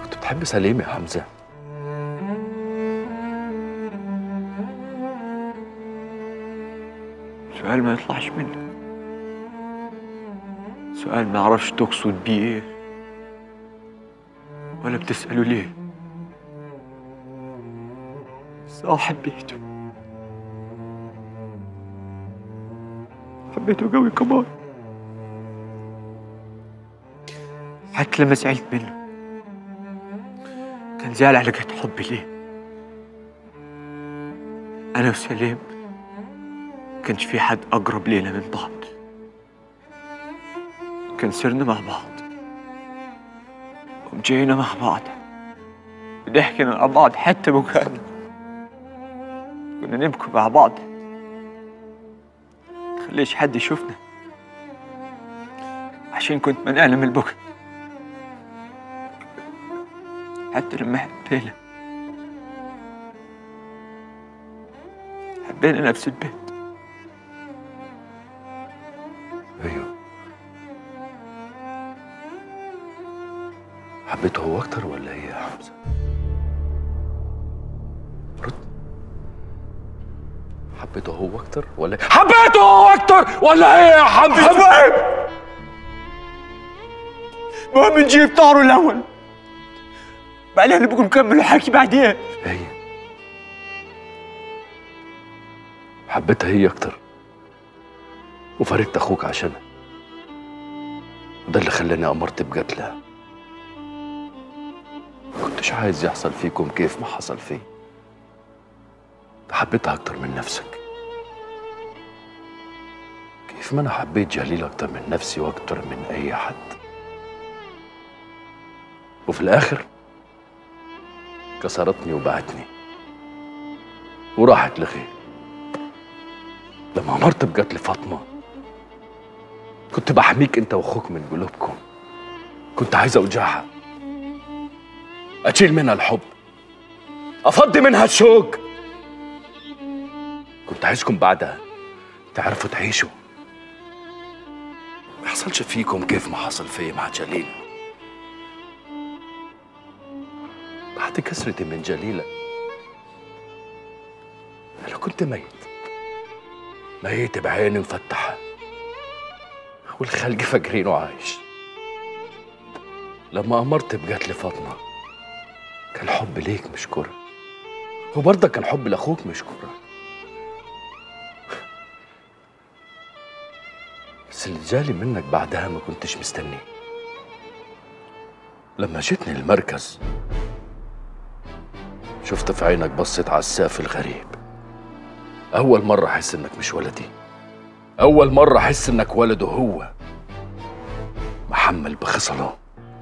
كنت بتحب سليم يا حمزة سؤال ما يطلعش منه سؤال ما اعرفش تقصد بيه ايه ولا بتسأله ليه بس اه حبيته حبيته قوي كمان حتى لما زعلت منه كان زعل على قد حبي ليه أنا وسليم كانش في حد أقرب لينا من بعض كان سرنا مع بعض ومجينا مع بعض ضحكنا مع بعض حتى بكانا كنا نبكي مع بعض تخليش حد يشوفنا عشان كنت منعنا من البكا حتى لما حبينا حبينا نفس البيت ايوه حبيته هو اكتر ولا هي يا حمزة رد حبيته هو اكتر ولا حبيته هو اكتر ولا هي يا حمزة المهم المهم نجيب طاره الأول بعدين نبقى نكمل الحكي بعدين هي حبيتها هي اكتر وفارقت اخوك عشانها وده اللي خلاني امرت بقتلها ما كنتش عايز يحصل فيكم كيف ما حصل فيه ده حبيتها اكتر من نفسك كيف ما انا حبيت جليل اكتر من نفسي واكتر من اي حد وفي الاخر كسرتني وبعتني وراحت لغير لما امرت بقتل فاطمه كنت بحميك انت واخوك من قلوبكم كنت عايز اوجعها اشيل منها الحب افضي منها الشوق كنت عايزكم بعدها تعرفوا تعيشوا ما يحصلش فيكم كيف ما حصل فيا مع جليل بعد كسرتي من جليلة أنا كنت ميت ميت بعيني مفتحة والخلق فاكرينه عايش لما أمرت بقتل فاطمة كان حب ليك مش كرة وبرضه كان حب لأخوك مش كرة بس اللي جالي منك بعدها ما كنتش مستنيه لما جيتني المركز شفت في عينك بصة عساف الغريب أول مرة أحس إنك مش ولدي أول مرة أحس إنك ولده هو محمل بخصله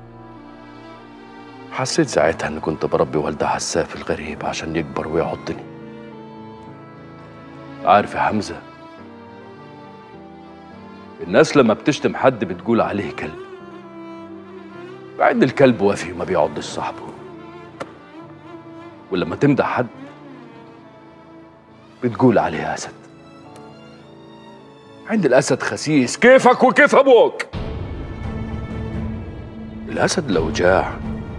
حسيت ساعتها إني كنت بربي والدة عساف الغريب عشان يكبر ويعضني عارف يا حمزة الناس لما بتشتم حد بتقول عليه كلب مع إن الكلب وافي وما بيعضش صاحبه ولما تمدح حد بتقول عليه أسد عند الأسد خسيس كيفك وكيف أبوك الأسد لو جاع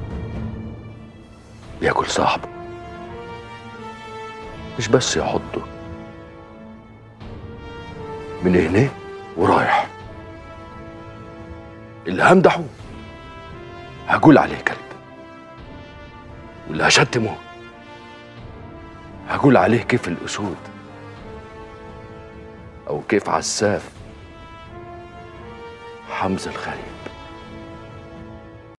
بياكل صاحبه مش بس يعضه من هنا ورايح اللي همدحه هقول عليه كلب واللي هشتمه هقول عليه كيف الأسود أو كيف عساف حمزة الخليل